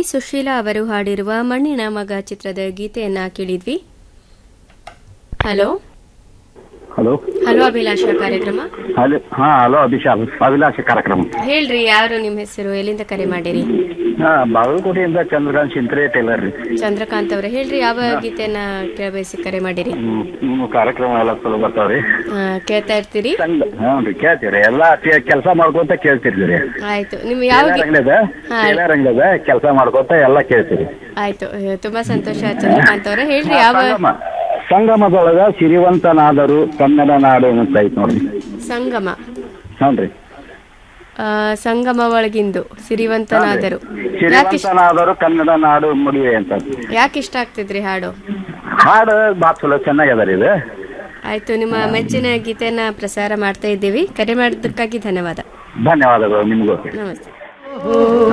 ಸುಶೀಲಾ ಅವರು ಹಾಡಿರುವ ಮಣ್ಣಿನ ಮಗ ಚಿತ್ರದ ಗೀತೆಯನ್ನ ಕೇಳಿದ್ವಿ ಹಲೋ ಹಲೋ ಹಲೋ ಅಭಿಲಾಷ ಕಾರ್ಯಕ್ರಮ ಹಲೋ ಹಾ ಹಲೋ ಅಭಿಷಾಲ್ ಅಭಿಲಾಷ ಕಾರ್ಯಕ್ರಮ ಹೇಳ್ರಿ ಯಾರು ನಿಮ್ಮ ಹೆಸರು ಎಲ್ಲಿಂದ ಕರೆ ಮಾಡಿರಿ ಹಾ ಬಾಗಲಕೋಟೆಯಿಂದ ಚಂದ್ರಕಾಂತ್ ಶಿಂತ್ರೆ ಟೇಲರ್ ರೀ ಚಂದ್ರಕಾಂತ್ ಅವರೇ ಹೇಳ್ರಿ ಯಾವ ಗೀತೆಯನ್ನ ಕೇಳಬಯಸಿ ಕರೆ ಮಾಡಿರಿ ಹ್ಮ್, ನಿಮ್ಮ ಕಾರ್ಯಕ್ರಮ ಎಲ್ಲ ಚಲೋ ಬರ್ತಾವ್ರಿ ಆ, ಕೇಳ್ತಾ ಇರ್ತೀರಿ ಚಂದ ಹ್ಞೂ ರೀ ಕೇಳ್ತೀರಿ ಎಲ್ಲ ಕೆಲಸ ಮಾಡ್ಕೊತ ಕೇಳ್ತಿರ್ತೀರಿ ಆಯ್ತು ನಿಮ್ ಯಾವ ಗೀ- ರಂಗದ ಹಾ. ರಂಗದ ಕೆಲಸ ಮಾಡ್ಕೊತ ಎಲ್ಲ ಕೇಳ್ತೀರಿ ಆಯ್ತು ಅಹ್, ತುಂಬಾ ಸಂತೋಷ ಚಂದ್ರಕಾಂತ್ ಅವರೇ ಹೇಳ್ರಿ ಯಾವ ಸಂಗಮ ಸಂಗಮದೊಳಗ ಸಿರಿವಂತನಾದರು ಕನ್ನಡ ನಾಡು ಅಂತ ಐತ್ ನೋಡ್ರಿ ಸಂಗಮ ಹ್ಞೂ ರೀ ಆ, ಸಂಗಮ ಒಳಗಿಂದು ಸಿರಿವಂತನಾದರು ಯಾಕೆ ಇಷ್ಟ- ಸಿರಿವಂತನಾದರು ಕನ್ನಡ ನಾಡು ಮುಡಿವೆ ಅಂತ ಯಾಕೆ ಇಷ್ಟ ಆಗ್ತಿದ್ರಿ ಹಾಡು ಹಾಡು ಭಾಳ ಚಲೋ ಚೆನ್ನಾಗ್ಯದ ರೀ ಇದು ಆಯ್ತು ನಿಮ್ಮ ಮೆಚ್ಚಿನ ಗೀತೆಯನ್ನ ಪ್ರಸಾರ ಮಾಡ್ತಾ ಇದ್ದೀವಿ ಕರೆ ಮಾಡಿದ್ದಕ್ಕಾಗಿ ಧನ್ಯವಾದ ಧನ್ಯವಾದಗಳು ನಿಮಗೂ ನಮಸ್ತೆ